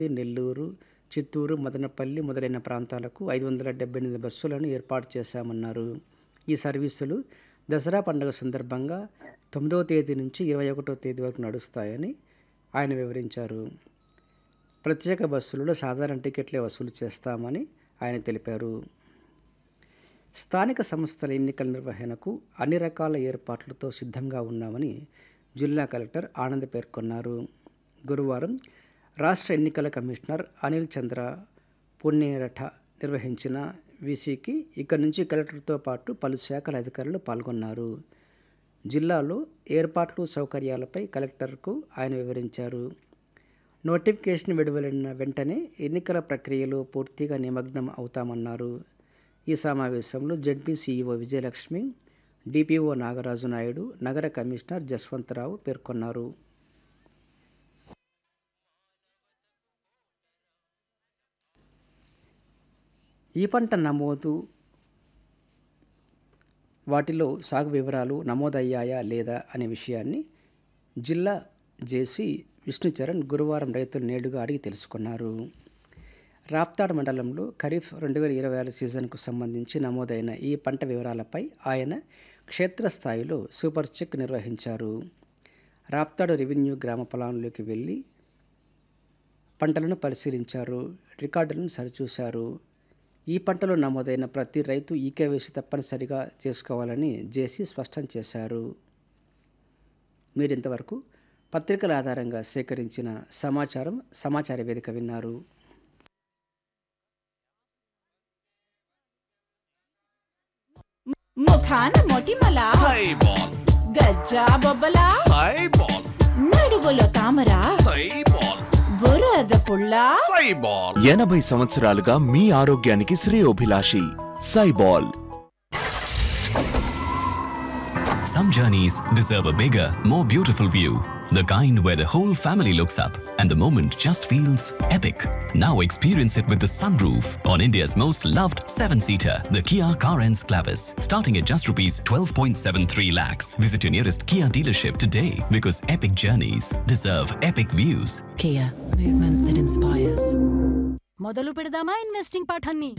నెల్లూరు చిత్తూరు మదనపల్లి మొదలైన ప్రాంతాలకు ఐదు వందల డెబ్బై ఎనిమిది బస్సులను ఏర్పాటు చేశామన్నారు ఈ సర్వీసులు దసరా పండుగ సందర్భంగా తొమ్మిదవ తేదీ నుంచి ఇరవై ఒకటో తేదీ వరకు నడుస్తాయని ఆయన వివరించారు ప్రత్యేక బస్సులలో సాధారణ టికెట్లే వసూలు చేస్తామని ఆయన తెలిపారు స్థానిక సంస్థల ఎన్నికల నిర్వహణకు అన్ని రకాల ఏర్పాట్లతో సిద్ధంగా ఉన్నామని జిల్లా కలెక్టర్ ఆనంద్ పేర్కొన్నారు గురువారం రాష్ట్ర ఎన్నికల కమిషనర్ అనిల్ చంద్ర పుణ్యరఠ నిర్వహించిన వీసీకి ఇక్కడి నుంచి కలెక్టర్తో పాటు పలు శాఖల అధికారులు పాల్గొన్నారు జిల్లాలో ఏర్పాట్లు సౌకర్యాలపై కలెక్టర్కు ఆయన వివరించారు నోటిఫికేషన్ విడుదలైన వెంటనే ఎన్నికల ప్రక్రియలో పూర్తిగా నిమగ్నం అవుతామన్నారు ఈ సమావేశంలో ZP CEO Vijayalakshmi DPO Nagaraju Naidu నగర కమిషనర్ జస్వంతరావు పేర్కొన్నారు ఈ పంట నమోదు వాటిలో సాగు వివరాలు నమోదయ్యాయా లేదా అనే విషయాన్ని జిల్లా జేసీ విష్ణుచరణ్ గురువారం రైతులు నేడుగా అడిగి తెలుసుకున్నారు రాప్తాడ్ మండలంలో ఖరీఫ్ రెండు వేల ఇరవై ఆరు సీజన్కు సంబంధించి నమోదైన ఈ పంట వివరాలపై ఆయన క్షేత్రస్థాయిలో సూపర్ చెక్ నిర్వహించారు రాప్తాడు రెవెన్యూ గ్రామ పొలంలోకి వెళ్ళి పంటలను పరిశీలించారు రికార్డులను సరిచూశారు ఈ పంటలో నమోదైన ప్రతి రైతు ఈకేవేసి తప్పనిసరిగా చేసుకోవాలని జేసీ స్పష్టం చేశారు మీరింతవరకు పత్రికల ఆధారంగా సేకరించిన సమాచారం సమాచార వేదిక విన్నారు ముఖాన మొటిమల సైబాల్ గజ్జా బొబ్బల సైబాల్ నడుగులో తామర సైబాల్ బురద పుల్ల సైబాల్ ఎనభై సంవత్సరాలుగా మీ ఆరోగ్యానికి శ్రేయోభిలాషి సైబాల్ Some journeys deserve a bigger, more beautiful view. The kind where the whole family looks up and the moment just feels epic. Now experience it with the sunroof on India's most loved seven-seater, the Kia Carens Clavis, starting at just rupees 12.73 lakhs. Visit your nearest Kia dealership today because epic journeys deserve epic views. Kia, movement that inspires. మొదలు పెడదామా investing పాఠాన్ని